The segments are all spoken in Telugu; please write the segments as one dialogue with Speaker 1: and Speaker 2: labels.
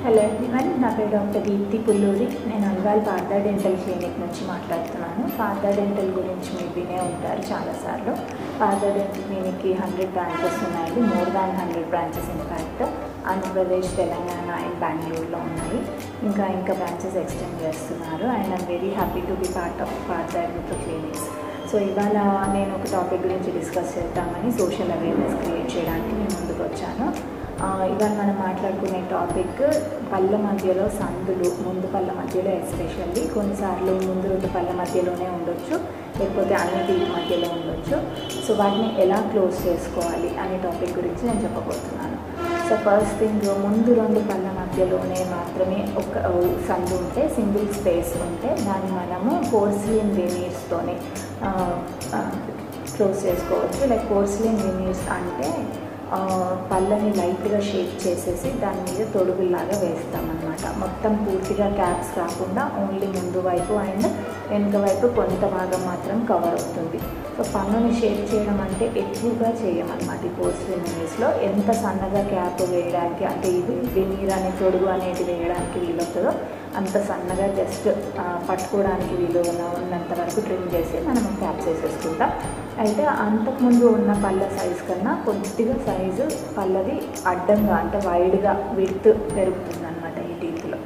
Speaker 1: హలో ఎవ్రీవన్ నా పేరు డాక్టర్ దీప్తి పుల్లూరి నేను అల్వాల్ పార్థా డెంటల్ క్లినిక్ నుంచి మాట్లాడుతున్నాను పార్థా డెంటల్ గురించి మీరు వినే ఉంటారు చాలాసార్లు పార్థా డెంటల్ క్లినిక్కి హండ్రెడ్ బ్రాంచెస్ ఉన్నాయండి more than hundred branches in fact Andhra Pradesh Telangana and బెంగళూరులో ఉన్నాయి ఇంకా ఇంకా బ్రాంచెస్ ఎక్స్టెండ్ చేస్తున్నారు and I'm very happy to be part of Partha dental clinics so ఇవాళ నేను ఒక టాపిక్ గురించి డిస్కస్ చేద్దామని సోషల్ అవేర్నెస్ క్రియేట్ చేయడానికి నేను ముందుకు వచ్చాను ఆ, ఇవాళ మనం మాట్లాడుకునే టాపిక్ పళ్ళ మధ్యలో సందులు ముందు పళ్ళ మధ్యలో ఎస్పెషల్లీ కొన్నిసార్లు ముందు రెండు పళ్ళ మధ్యలోనే ఉండొచ్చు లేకపోతే అన్ని టీవీ మధ్యలో ఉండొచ్చు సో వాటిని ఎలా క్లోజ్ చేసుకోవాలి అనే టాపిక్ గురించి నేను చెప్పబోతున్నాను సో ఫస్ట్ థింగ్ ముందు రెండు పళ్ళ మధ్యలోనే మాత్రమే ఒక సందు ఉంటే సింగిల్ స్పేస్ ఉంటే దాన్ని మనము పోర్సిలిన్ వెనీర్స్తోనే క్లోజ్ చేసుకోవచ్చు లైక్ పోర్సిలిన్ వెనీర్స్ అంటే ఆ, పళ్ళని లైట్గా షేప్ చేసేసి దాని మీద తొడుగుల్లాగా వేస్తామన్నమాట మొత్తం పూర్తిగా క్యాప్స్ కాకుండా ఓన్లీ ముందు వైపు అండ్ వెనుక వైపు కొంత భాగం మాత్రం కవర్ అవుతుంది సో పన్నుని షేప్ చేయడం అంటే ఎక్కువగా చేయమన్నమాట ఈ పోర్సిలిన్ వెనీర్స్లో ఎంత సన్నగా క్యాప్ వేయడానికి అంటే ఇది వెనీర్ అనే తొడుగు అనేది వేయడానికి వీలవుతుందో అంత సన్నగా జస్ట్ పట్టుకోవడానికి వీలు ఉన్న- ఉన్నంత వరకు ట్రిమ్ చేసి మనం క్యాప్స్ వేసేసుకుంటాం అయితే అంతకుముందు ఉన్న పళ్ళ సైజ్ కన్నా కొద్దిగా సైజు పళ్ళది అడ్డంగా అంటే వైడ్గా విడ్త్ పెరుగుతుంది అనమాట ఈ టీత్లో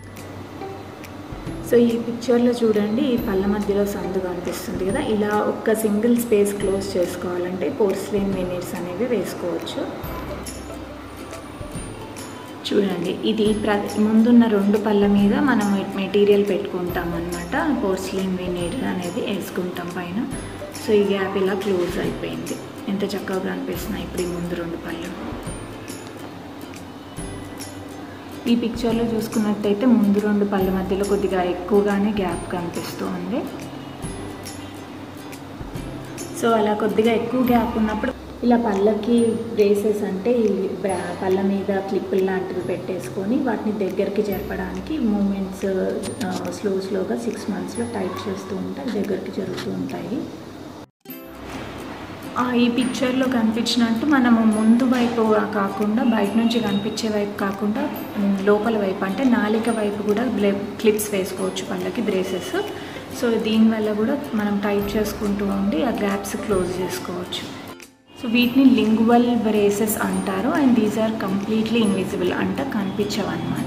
Speaker 1: సో ఈ పిక్చర్లో చూడండి ఈ పళ్ళ మధ్యలో సందు కనిపిస్తుంది కదా ఇలా ఒక్క సింగిల్ స్పేస్ క్లోజ్ చేసుకోవాలంటే పోర్స్లిన్ వెనీర్స్ అనేవి వేసుకోవచ్చు చూడండి ఇది ప్ర ముందున్న రెండు పళ్ళ మీద మనం మెటీరియల్ పెట్టుకుంటాం అనమాట పోర్స్లిన్ వెనీర్ అనేది వేసుకుంటాం పైన సో ఈ గ్యాప్ ఇలా క్లోజ్ అయిపోయింది ఎంత చక్కగా కనిపిస్తున్నాయి ఇప్పుడు ఈ ముందు రెండు పళ్ళు ఈ పిక్చర్లో చూసుకున్నట్టయితే ముందు రెండు పళ్ళ మధ్యలో కొద్దిగా ఎక్కువగానే గ్యాప్ కనిపిస్తూ ఉంది సో అలా కొద్దిగా ఎక్కువ గ్యాప్ ఉన్నప్పుడు ఇలా పళ్ళకి బ్రేసెస్ అంటే ఈ బ్రా పళ్ళ మీద క్లిప్పులు లాంటివి పెట్టేసుకొని వాటిని దగ్గరికి జరపడానికి మూమెంట్స్ స్లో స్లోగా సిక్స్ మంత్స్లో టైట్ చేస్తూ ఉంటే అవి దగ్గరికి జరుగుతూ ఉంటాయి ఆ, ఈ పిక్చర్లో కనిపించినట్టు మనము ముందు వైపు కాకుండా బయట నుంచి కనిపించే వైపు కాకుండా ఉమ్, లోపల వైపు అంటే నాలిక వైపు కూడా బ్లే క్లిప్స్ వేసుకోవచ్చు పళ్ళకి బ్రేసెస్ సో దీనివల్ల కూడా మనం టైట్ చేసుకుంటూ ఉండి ఆ గ్యాప్స్ క్లోజ్ చేసుకోవచ్చు సో వీటిని లింగువల్ బ్రేసెస్ అంటారు and these are completely invisible అంటే కనిపించవు అనమాట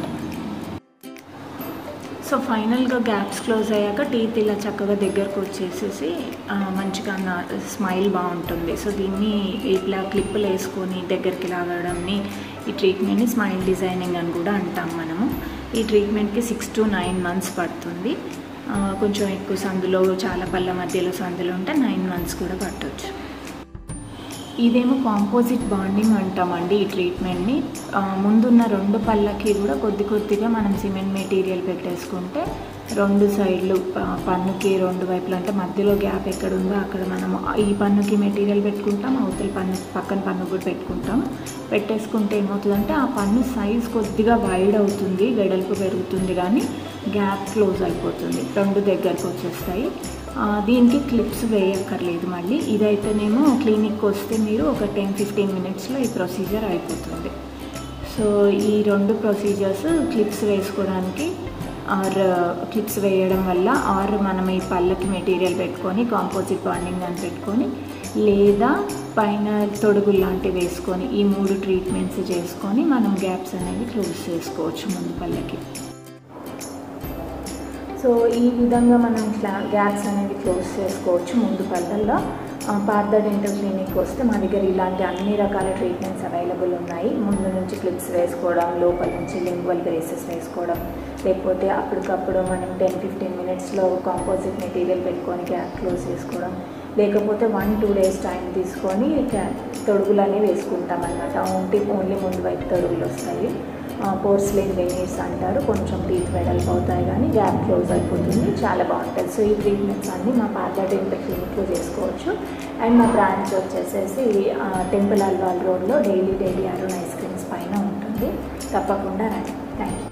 Speaker 1: సో ఫైనల్గా గ్యాప్స్ క్లోజ్ అయ్యాక టీత్ ఇలా చక్కగా దగ్గరకు వచ్చేసేసి ఆ, మంచిగా నా స్మైల్ బాగుంటుంది సో దీన్ని ఇట్లా క్లిప్పులు వేసుకొని దగ్గరికి లాగడంని ఈ ట్రీట్మెంట్ని స్మైల్ డిజైనింగ్ అని కూడా అంటాం మనము ఈ ట్రీట్మెంట్కి సిక్స్ టు నైన్ మంత్స్ పడుతుంది ఆ, కొంచెం ఎక్కువ సందులో చాలా పళ్ళ మధ్యలో సందులో ఉంటే నైన్ మంత్స్ కూడా పట్టవచ్చు ఇదేమో కాంపోజిట్ బాండింగ్ అంటామండి ఈ ట్రీట్మెంట్ని ఆ, ముందున్న రెండు పళ్ళకి కూడా కొద్ది కొద్దిగా మనం సిమెంట్ మెటీరియల్ పెట్టేసుకుంటే రెండు సైడ్లు ఆ, పన్నుకి రెండు వైపులు అంటే మధ్యలో గ్యాప్ ఎక్కడ ఉందో అక్కడ మనము ఈ పన్నుకి మెటీరియల్ పెట్టుకుంటాం అవతల పన్ను పక్కన పన్ను కూడా పెట్టుకుంటాం పెట్టేసుకుంటే ఏమవుతుందంటే ఆ పన్ను సైజ్ కొద్దిగా వైడ్ అవుతుంది వెడల్పు పెరుగుతుంది కానీ గ్యాప్ క్లోజ్ అయిపోతుంది రెండు దగ్గరకు వచ్చేస్తాయి ఆ, దీనికి క్లిప్స్ వేయక్కర్లేదు మళ్ళీ ఇదైతేనేమో క్లినిక్కి వస్తే మీరు ఒక టెన్ ఫిఫ్టీన్ మినిట్స్లో ఈ ప్రొసీజర్ అయిపోతుంది సో ఈ రెండు ప్రొసీజర్స్ క్లిప్స్ వేసుకోవడానికి ఆర్ క్లిప్స్ వేయడం వల్ల ఆర్ మనం ఈ పళ్ళకి మెటీరియల్ పెట్టుకొని కాంపోజిట్ బాండింగ్ అని పెట్టుకొని లేదా పైన తొడుగులు లాంటివి వేసుకొని ఈ మూడు ట్రీట్మెంట్స్ చేసుకొని మనం గ్యాప్స్ అనేవి క్లోజ్ చేసుకోవచ్చు ముందు పళ్ళకి సో ఈ విధంగా మనం క్లా గ్యాప్స్ అనేవి క్లోజ్ చేసుకోవచ్చు ముందు పళ్ళల్లో పార్థ డెంటల్ క్లినిక్ వస్తే మా దగ్గర ఇలాంటి అన్ని రకాల ట్రీట్మెంట్స్ అవైలబుల్ ఉన్నాయి ముందు నుంచి క్లిప్స్ వేసుకోవడం లోపల నుంచి లింగ్వల్ బ్రేసెస్ వేసుకోవడం లేకపోతే అప్పటికప్పుడు మనం టెన్ ఫిఫ్టీన్ మినిట్స్లో కాంపోజిట్ మెటీరియల్ పెట్టుకొని గ్యాప్ క్లోజ్ చేసుకోవడం లేకపోతే వన్ టూ డేస్ టైం తీసుకొని క్యా- తొడుగులు అనేవి వేసుకుంటాం అనమాట ఓన్లీ ఓన్లీ ముందు వైపు తొడుగులు వస్తాయి పోర్స్లిన్ వెనీర్స్ అంటారు కొంచెం టీత్ వెడల్పు అవుతాయి కానీ గ్యాప్ క్లోజ్ అయిపోతుంది చాలా బాగుంటుంది సో ఈ ట్రీట్మెంట్స్ అన్నీ మా పార్లర్ డెంటల్ క్లినిక్లో చేసుకోవచ్చు అండ్ మా బ్రాంచ్ వచ్చేసేసి ఆ, టెంపుల్ అల్వాల్ రోడ్లో daily daily Arun ice creams పైన ఉంటుంది తప్పకుండా రండి థ్యాంక్ యూ